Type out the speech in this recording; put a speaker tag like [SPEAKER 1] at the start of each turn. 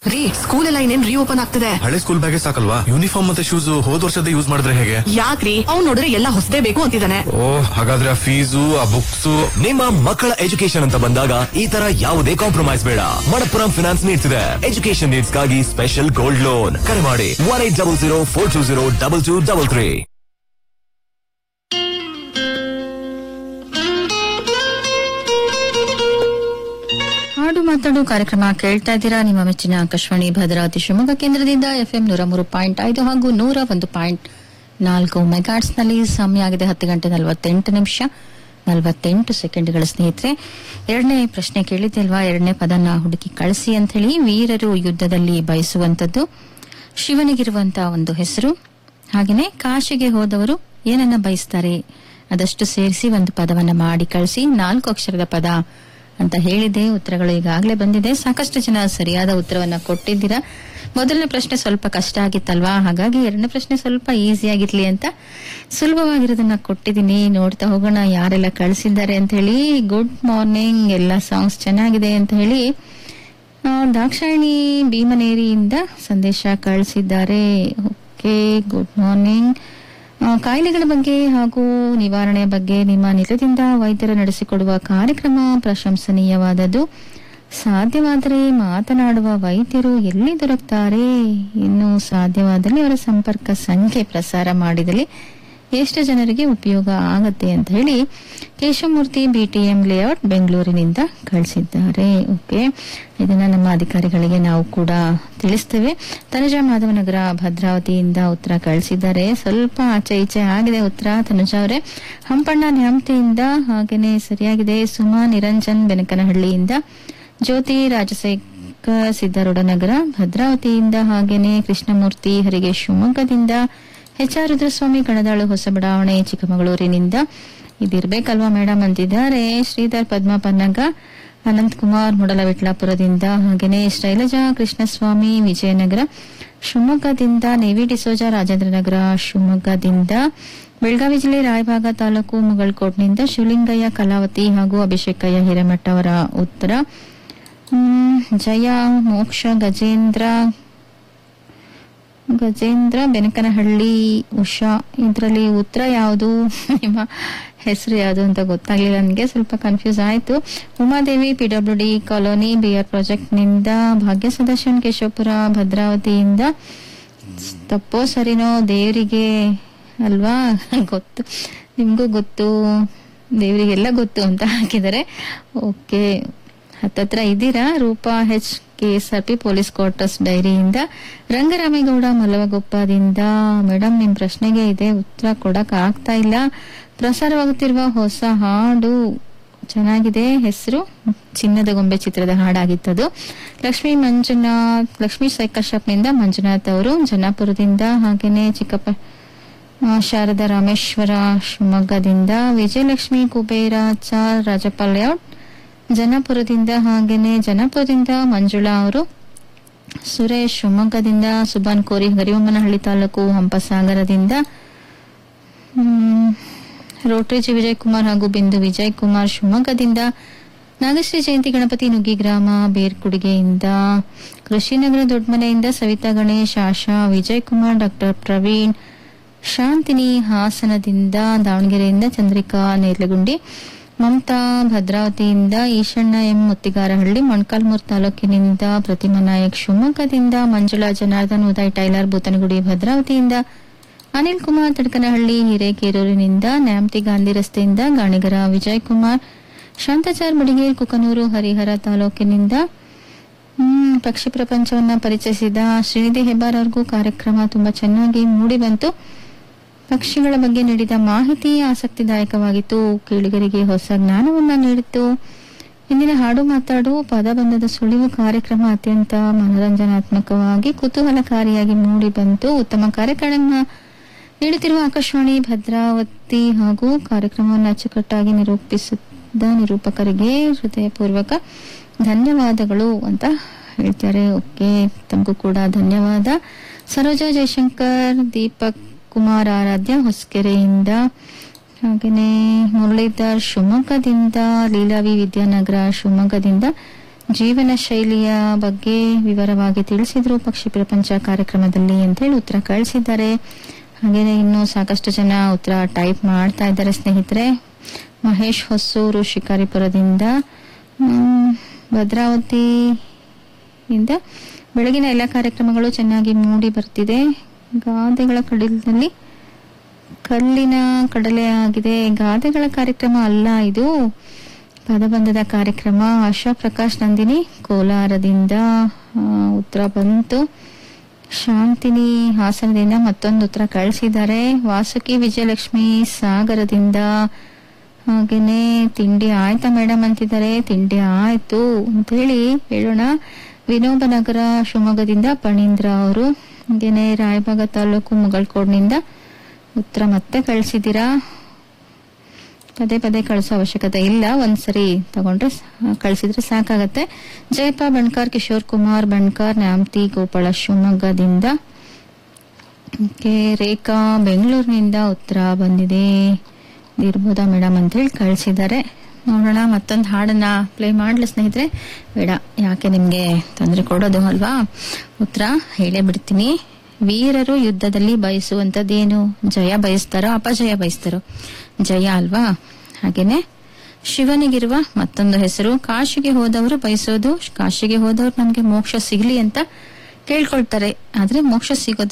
[SPEAKER 1] ರೀ ಸ್ಕೂಲ್ ಎಲ್ಲ ಇನ್ನೇನ್ ರೀಓಪನ್ ಆಗ್ತದೆ
[SPEAKER 2] ಹಳೆ ಸ್ಕೂಲ್ ಬ್ಯಾಗೆ ಸಾಕಲ್ವಾ ಯೂನಿಫಾರ್ಮ್ ಮತ್ತೆ ಶೂಸ್ ಹೋದ್ ವರ್ಷದ ಯೂಸ್ ಮಾಡಿದ್ರೆ ಹೇಗೆ
[SPEAKER 1] ಯಾಕ್ರಿ ಅವ್ನ್ ನೋಡಿದ್ರೆ ಎಲ್ಲ ಹೊಸದೇ ಬೇಕು ಅಂತಿದ್ದಾನೆ
[SPEAKER 2] ಓ ಹಾಗಾದ್ರೆ ಆ ಫೀಸು ಆ ಬುಕ್ಸ್
[SPEAKER 3] ನಿಮ್ಮ ಮಕ್ಕಳ ಎಜುಕೇಶನ್ ಅಂತ ಬಂದಾಗ ಈ ತರ ಯಾವುದೇ ಕಾಂಪ್ರಮೈಸ್ ಬೇಡ ಮಣಪ್ಪುರಂ ಫಿನಾನ್ಸ್ ನೀಡ್ತಿದೆ ಎಜುಕೇಶನ್ ನೀಡ್ಸ್ ಗಾಗಿ ಸ್ಪೆಷಲ್ ಗೋಲ್ಡ್ ಲೋನ್ ಕರೆ ಮಾಡಿ one eight double zero four two zero double two double three
[SPEAKER 4] ಹಾಡು ಮಾತಾಡು ಕಾರ್ಯಕ್ರಮ ಕೇಳ್ತಾ ಇದ್ದೀರಾ ನಿಮ್ಮ ಮೆಚ್ಚಿನ ಆಕಾಶವಾಣಿ ಭದ್ರಾವತಿ ಶಿವಮೊಗ್ಗ ಕೇಂದ್ರದಿಂದ ಎಫ್ಎಂ ನೂರ ಮೂರು ಪಾಯಿಂಟ್ ಐದು ಹಾಗೂ ನೂರ ಒಂದು ಪಾಯಿಂಟ್ ನಾಲ್ಕು ಮೆಗಾಟ್ಸ್ ನಲ್ಲಿ ಸಮಯ ಆಗಿದೆ ಹತ್ತು ಗಂಟೆ ನಲವತ್ತೆಂಟು ನಿಮಿಷ ನಲವತ್ತೆಂಟು ಸೆಕೆಂಡ್ಗಳ ಸ್ನೇಹಿತರೆ ಎರಡನೇ ಪ್ರಶ್ನೆ ಕೇಳಿದ್ದಲ್ವಾ ಎರಡನೇ ಪದನ ಹುಡುಕಿ ಕಳಿಸಿ ಅಂತ ಹೇಳಿ ವೀರರು ಯುದ್ಧದಲ್ಲಿ ಬಯಸುವಂತದ್ದು ಶಿವನಿಗಿರುವಂತಹ ಒಂದು ಹೆಸರು ಹಾಗೆಯೇ ಕಾಶಿಗೆ ಹೋದವರು ಏನನ್ನ ಬಯಸ್ತಾರೆ ಅದಷ್ಟು ಸೇರಿಸಿ ಒಂದು ಪದವನ್ನ ಮಾಡಿ ಕಳಿಸಿ ನಾಲ್ಕು ಅಕ್ಷರದ ಪದ ಅಂತ ಹೇಳಿದೆ ಉತ್ತರಗಳು ಈಗಾಗಲೇ ಬಂದಿದೆ ಸಾಕಷ್ಟು ಜನ ಸರಿಯಾದ ಉತ್ತರವನ್ನ ಕೊಟ್ಟಿದ್ದೀರಾ ಮೊದಲನೇ ಪ್ರಶ್ನೆ ಸ್ವಲ್ಪ ಕಷ್ಟ ಆಗಿತ್ತಲ್ವಾ ಹಾಗಾಗಿ ಎರಡನೇ ಪ್ರಶ್ನೆ ಸ್ವಲ್ಪ ಈಸಿ ಆಗಿರ್ಲಿ ಅಂತ ಸುಲಭವಾಗಿರೋದನ್ನ ಕೊಟ್ಟಿದ್ದೀನಿ ನೋಡ್ತಾ ಹೋಗೋಣ ಯಾರೆಲ್ಲ ಕಳಿಸಿದ್ದಾರೆ ಅಂತ ಹೇಳಿ ಗುಡ್ ಮಾರ್ನಿಂಗ್ ಎಲ್ಲ ಸಾಂಗ್ಸ್ ಚೆನ್ನಾಗಿದೆ ಅಂತ ಹೇಳಿ ಆ, ದಾಕ್ಷಾಯಿಣಿ ಭೀಮನೇರಿಯಿಂದ ಸಂದೇಶ ಕಳಿಸಿದ್ದಾರೆ ಓಕೆ ಗುಡ್ ಮಾರ್ನಿಂಗ್ ಆ, ಕಾಯಿಲೆಗಳ ಬಗ್ಗೆ ಹಾಗೂ ನಿವಾರಣೆ ಬಗ್ಗೆ ನಿಮ್ಮ ನಿಲದಿಂದ ವೈದ್ಯರು ನಡೆಸಿಕೊಡುವ ಕಾರ್ಯಕ್ರಮ ಪ್ರಶಂಸನೀಯವಾದದ್ದು ಸಾಧ್ಯವಾದರೆ ಮಾತನಾಡುವ ವೈದ್ಯರು ಎಲ್ಲಿ ದೊರಕ್ತಾರೆ ಇನ್ನು ಸಾಧ್ಯವಾದಲ್ಲಿ ಅವರ ಸಂಪರ್ಕ ಸಂಖ್ಯೆ ಪ್ರಸಾರ ಮಾಡಿದಲ್ಲಿ ಎಷ್ಟು ಜನರಿಗೆ ಉಪಯೋಗ ಆಗತ್ತೆ ಅಂತ ಹೇಳಿ ಕೇಶವಮೂರ್ತಿ ಬಿಟಿಎಂ ಲೇಔಟ್ ಬೆಂಗಳೂರಿನಿಂದ ಕಳಿಸಿದ್ದಾರೆ ಓಕೆ ಇದನ್ನ ನಮ್ಮ ಅಧಿಕಾರಿಗಳಿಗೆ ನಾವು ಕೂಡ ತಿಳಿಸ್ತೇವೆ ತನುಜಾ ಮಾಧವನಗರ ಭದ್ರಾವತಿಯಿಂದ ಉತ್ತರ ಕಳಿಸಿದ್ದಾರೆ ಸ್ವಲ್ಪ ಆಚೆ ಈಚೆ ಆಗಿದೆ ಉತ್ತರ ತನುಜಾ ಅವರೇ ಹಂಪಣ್ಣ ನ್ಯಾಮತಿಯಿಂದ ಹಾಗೇನೆ ಸರಿಯಾಗಿದೆ ಸುಮಾ ನಿರಂಜನ್ ಬೆನಕನಹಳ್ಳಿಯಿಂದ ಜ್ಯೋತಿ ರಾಜಶೇಖರ್ ಸಿದ್ದಾರೂಢನಗರ ಭದ್ರಾವತಿಯಿಂದ ಹಾಗೇನೆ ಕೃಷ್ಣಮೂರ್ತಿ ಹರಿಗೆ ಶಿವಮೊಗ್ಗದಿಂದ ಎಚ್ ಆರ್ ರುದ್ರಸ್ವಾಮಿ ಕಣದಾಳು ಹೊಸ ಬಡಾವಣೆ ಚಿಕ್ಕಮಗಳೂರಿನಿಂದ ಇದಿರ್ಬೇಕಲ್ವಾ ಮೇಡಮ್ ಅಂತಿದ್ದಾರೆ ಶ್ರೀಧರ್ ಪದ್ಮ ಪನ್ನಗ ಅನಂತ್ ಕುಮಾರ್ ಮುಡಲವಿಟ್ಲಾಪುರದಿಂದ ಹಾಗೇನೆ ಶೈಲಜಾ ಕೃಷ್ಣಸ್ವಾಮಿ ವಿಜಯನಗರ ಶಿವಮೊಗ್ಗದಿಂದ ನೇವಿ ಡಿಸೋಜಾ ರಾಜೇಂದ್ರನಗರ ಶಿವಮೊಗ್ಗದಿಂದ ಬೆಳಗಾವಿ ಜಿಲ್ಲೆ ರಾಯಭಾಗ ತಾಲೂಕು ಮುಗಳ್ಕೋಟ್ನಿಂದ ಶಿವಲಿಂಗಯ್ಯ ಕಲಾವತಿ ಹಾಗೂ ಅಭಿಷೇಕಯ್ಯ ಹಿರೇಮಠ ಅವರ ಉತ್ತರ ಹ್ಮ್, ಜಯ ಮೋಕ್ಷ ಗಜೇಂದ್ರ ಗಜೇಂದ್ರ ಬೆನಕನಹಳ್ಳಿ ಉಷಾ ಇದರಲ್ಲಿ ಉತ್ತರ ಯಾವುದು ನಿಮ್ಮ ಹೆಸರು ಯಾವುದು ಅಂತ ಗೊತ್ತಾಗ್ಲಿಲ್ಲ ನನಗೆ ಸ್ವಲ್ಪ ಕನ್ಫ್ಯೂಸ್ ಆಯ್ತು Umadevi PW D colony BR ಪ್ರಾಜೆಕ್ಟ್ನಿಂದ ಭಾಗ್ಯ ಸದರ್ಶನ್ ಕೇಶವಪುರ ಭದ್ರಾವತಿಯಿಂದ ತಪ್ಪೋ ಸರಿನೋ ದೇವರಿಗೆ ಅಲ್ವಾ ಗೊತ್ತು ನಿಮಗೂ ಗೊತ್ತು ದೇವರಿಗೆಲ್ಲ ಗೊತ್ತು ಅಂತ ಹಾಕಿದ್ದಾರೆ ಓಕೆ ಹತ್ತತ್ರ ಇದ್ದೀರಾ Roopa H KSRP police quarters ಡೈರಿಯಿಂದ ರಂಗರಾಮೇಗೌಡ ಮಲವಗೊಪ್ಪದಿಂದ ಮೇಡಮ್ ನಿಮ್ ಪ್ರಶ್ನೆಗೆ ಇದೆ ಉತ್ತರ ಕೊಡಕ್ ಆಗ್ತಾ ಇಲ್ಲ ಪ್ರಸಾರವಾಗುತ್ತಿರುವ ಹೊಸ ಹಾಡು ಚೆನ್ನಾಗಿದೆ ಹೆಸರು ಚಿನ್ನದ ಗೊಂಬೆ ಚಿತ್ರದ ಹಾಡಾಗಿತ್ತದು ಲಕ್ಷ್ಮೀ ಮಂಜುನಾಥ್ ಲಕ್ಷ್ಮೀ ಸೈಕಲ್ ಶಾಪ್ನಿಂದ ಮಂಜುನಾಥ್ ಅವರು ಜನಾಪುರದಿಂದ ಹಾಗೇನೆ ಚಿಕ್ಕಪ್ಪ ಆ, ಶಾರದಾ ರಾಮೇಶ್ವರ ಶಿವಮೊಗ್ಗದಿಂದ ವಿಜಯಲಕ್ಷ್ಮಿ ಕುಬೇರ ಚಾರ್ ರಾಜಪಾಲ್ ಲೇಔಟ್ ಜನಾಪುರದಿಂದ ಹಾಗೇನೆ ಜನಾಪುರದಿಂದ ಮಂಜುಳಾ ಅವರು ಸುರೇಶ್ ಶಿವಮೊಗ್ಗದಿಂದ ಸುಬಾನ್ ಕೋರಿ ಗರಿಬೊಮ್ಮನಹಳ್ಳಿ ತಾಲೂಕು ಹಂಪಸಾಗರದಿಂದ ಹ್ಮ್, ರೋಟ್ರಿಜಿ ವಿಜಯ್ ಕುಮಾರ್ ಹಾಗೂ ಬಿಂದು ವಿಜಯ್ ಕುಮಾರ್ ಶಿವಮೊಗ್ಗದಿಂದ ನಾಗಶ್ರೀ ಜಯಂತಿ ಗಣಪತಿ ನುಗ್ಗಿ ಗ್ರಾಮ ಬೇರ್ಕುಡಿಗೆಯಿಂದ ಕೃಷಿನಗರ ದೊಡ್ಡಮನೆಯಿಂದ ಸವಿತಾ ಗಣೇಶ್ ಆಶಾ ವಿಜಯ್ ಕುಮಾರ್ ಡಾಕ್ಟರ್ ಪ್ರವೀಣ್ ಶಾಂತಿನಿ ಹಾಸನದಿಂದ ದಾವಣಗೆರೆಯಿಂದ ಚಂದ್ರಿಕಾ ನೇರ್ಲಗುಂಡಿ ಮಮತಾ ಭದ್ರಾವತಿಯಿಂದ ಈಶಣ್ಣ ಎಂ ಮುತ್ತಿಗಾರಹಳ್ಳಿ ಮೊಣಕಾಲ್ಮೂರು ತಾಲೂಕಿನಿಂದ ಪ್ರತಿಮಾ ನಾಯಕ್ ಶಿವಮೊಗ್ಗದಿಂದ ಮಂಜುಳಾ ಜನಾರ್ದನ್ ಉದಯ್ ಟೈಲರ್ ಬೂತನಗುಡಿ ಭದ್ರಾವತಿಯಿಂದ ಅನಿಲ್ ಕುಮಾರ್ ತಡಕನಹಳ್ಳಿ ಹಿರೇಕೆರೂರಿನಿಂದ ನ್ಯಾಮತಿ ಗಾಂಧಿ ರಸ್ತೆಯಿಂದ ಗಾಣಿಗರ ವಿಜಯ್ ಕುಮಾರ್ ಶಾಂತಾಚಾರ್ ಮಡಿಗೇರ್ ಕುಕನೂರು ಹರಿಹರ ತಾಲೂಕಿನಿಂದ ಹ್ಮ್, ಪಕ್ಷಿ ಪ್ರಪಂಚವನ್ನ ಪರಿಚಯಿಸಿದ ಶ್ರೀನಿಧಿ ಹೆಬ್ಬಾರ್ ಅವ್ರಿಗೂ ಕಾರ್ಯಕ್ರಮ ತುಂಬಾ ಚೆನ್ನಾಗಿ ಮೂಡಿ ಬಂತು ಪಕ್ಷಿಗಳ ಬಗ್ಗೆ ನೀಡಿದ ಮಾಹಿತಿ ಆಸಕ್ತಿದಾಯಕವಾಗಿತ್ತು ಕೇಳಿಗರಿಗೆ ಹೊಸ ಜ್ಞಾನವನ್ನ ನೀಡಿತ್ತು ಇಂದಿನ ಹಾಡು ಮಾತಾಡು ಪದಬಂಧದ ಸುಳಿವು ಕಾರ್ಯಕ್ರಮ ಅತ್ಯಂತ ಮನೋರಂಜನಾತ್ಮಕವಾಗಿ ಕುತೂಹಲಕಾರಿಯಾಗಿ ಮೂಡಿ ಬಂತು ಉತ್ತಮ ಕಾರ್ಯಕ್ರಮ ನೀಡುತ್ತಿರುವ ಆಕಾಶವಾಣಿ ಭದ್ರಾವತಿ ಹಾಗೂ ಕಾರ್ಯಕ್ರಮವನ್ನು ಅಚ್ಚುಕಟ್ಟಾಗಿ ನಿರೂಪಿಸಿದ ನಿರೂಪಕರಿಗೆ ಹೃದಯಪೂರ್ವಕ ಧನ್ಯವಾದಗಳು ಅಂತ ಹೇಳ್ತಾರೆ ಓಕೆ ತಮಗೂ ಕೂಡ ಧನ್ಯವಾದ ಸರೋಜಾ ಜಯಶಂಕರ್ ದೀಪಕ್ ಕುಮಾರ್ ಆರಾಧ್ಯ ಹೊಸಕೆರೆಯಿಂದ ಹಾಗೆಯೇ ಮುರಳೀಧರ್ ಶಿವಮೊಗ್ಗದಿಂದ ಲೀಲಾವಿ ವಿದ್ಯಾನಗರ ಶಿವಮೊಗ್ಗದಿಂದ ಜೀವನ ಶೈಲಿಯ ಬಗ್ಗೆ ವಿವರವಾಗಿ ತಿಳಿಸಿದ್ರು ಪಕ್ಷಿ ಪ್ರಪಂಚ ಕಾರ್ಯಕ್ರಮದಲ್ಲಿ ಅಂತೇಳಿ ಉತ್ತರ ಕಳಿಸಿದ್ದಾರೆ ಹಾಗೇನೆ ಇನ್ನು ಸಾಕಷ್ಟು ಜನ ಉತ್ತರ ಟೈಪ್ ಮಾಡ್ತಾ ಇದ್ದಾರೆ ಸ್ನೇಹಿತರೆ ಮಹೇಶ್ ಹೊಸೂರು ಶಿಕಾರಿಪುರದಿಂದ ಹ್ಮ್, ಭದ್ರಾವತಿ ಇಂದ ಬೆಳಗಿನ ಎಲ್ಲ ಕಾರ್ಯಕ್ರಮಗಳು ಚೆನ್ನಾಗಿ ಮೂಡಿ ಬರ್ತಿದೆ ಗಾದೆಗಳ ಕಡಲದಲ್ಲಿ ಕಲ್ಲಿನ ಕಡಲೆ ಆಗಿದೆ ಗಾದೆಗಳ ಕಾರ್ಯಕ್ರಮ ಅಲ್ಲ ಇದು ಪದಬಂಧದ ಕಾರ್ಯಕ್ರಮ ಆಶಾ ಪ್ರಕಾಶ್ ನಂದಿನಿ ಕೋಲಾರದಿಂದ ಆ, ಉತ್ತರ ಬಂತು ಶಾಂತಿನಿ ಹಾಸನದಿಂದ ಮತ್ತೊಂದು ಉತ್ತರ ಕಳಿಸಿದ್ದಾರೆ ವಾಸುಕಿ ವಿಜಯಲಕ್ಷ್ಮಿ ಸಾಗರದಿಂದ ಹಾಗೇನೆ ತಿಂಡಿ ಆಯ್ತಾ ಮೇಡಮ್ ಅಂತಿದ್ದಾರೆ ತಿಂಡಿ ಆಯ್ತು ಅಂತ ಹೇಳಿ ಹೇಳೋಣ ವಿನೋಬ ನಗರ ಶಿವಮೊಗ್ಗದಿಂದ ಪಣೀಂದ್ರ ಅವರು ಹಾಗೇನೆ ರಾಯಬಾಗ ತಾಲೂಕು ಮುಗಳ್ಕೋಡ್ನಿಂದ ಉತ್ತರ ಮತ್ತೆ ಕಳಿಸಿದ್ದೀರಾ ಪದೇ ಪದೇ ಕಳಿಸೋ ಅವಶ್ಯಕತೆ ಇಲ್ಲ ಒಂದ್ಸರಿ ತಗೊಂಡ್ರೆ ಸ- ಕಳಿಸಿದ್ರೆ ಸಾಕಾಗತ್ತೆ ಜಯಪ್ಪ ಬಣ್ಕಾರ್ ಕಿಶೋರ್ ಕುಮಾರ್ ಬಣ್ಕಾರ್ ನ್ಯಾಮತಿ ಗೋಪಾಳ ಶಿವಮೊಗ್ಗದಿಂದ ಓಕೆ ರೇಖಾ ಬೆಂಗಳೂರಿನಿಂದ ಉತ್ತರ ಬಂದಿದೆ ಇರ್ಬೋದಾ ಮೇಡಮ್ ಅಂತ ಹೇಳಿ ಕಳಿಸಿದ್ದಾರೆ ನೋಡೋಣ ಮತ್ತೊಂದು ಹಾಡನ್ನ ಪ್ಲೇ ಮಾಡ್ಲಿ ಸ್ನೇಹಿತರೆ ಬೇಡ ಯಾಕೆ ನಿಮ್ಗೆ ತೊಂದರೆ ಕೊಡೋದು ಅಲ್ವಾ ಉತ್ತರ ಹೇಳೇ ಬಿಡ್ತೀನಿ ವೀರರು ಯುದ್ಧದಲ್ಲಿ ಬಯಸುವಂತದ್ದೇನು ಜಯ ಬಯಸ್ತಾರೋ ಅಪಜಯ ಬಯಸ್ತಾರೋ ಜಯ ಅಲ್ವಾ ಹಾಗೇನೆ ಶಿವನಿಗಿರುವ ಮತ್ತೊಂದು ಹೆಸರು ಕಾಶಿಗೆ ಹೋದವರು ಬಯಸೋದು ಕಾಶಿಗೆ ಹೋದವರು ನಮ್ಗೆ ಮೋಕ್ಷ ಸಿಗ್ಲಿ ಅಂತ ಕೇಳ್ಕೊಳ್ತಾರೆ ಆದ್ರೆ ಮೋಕ್ಷ ಸಿಗೋದು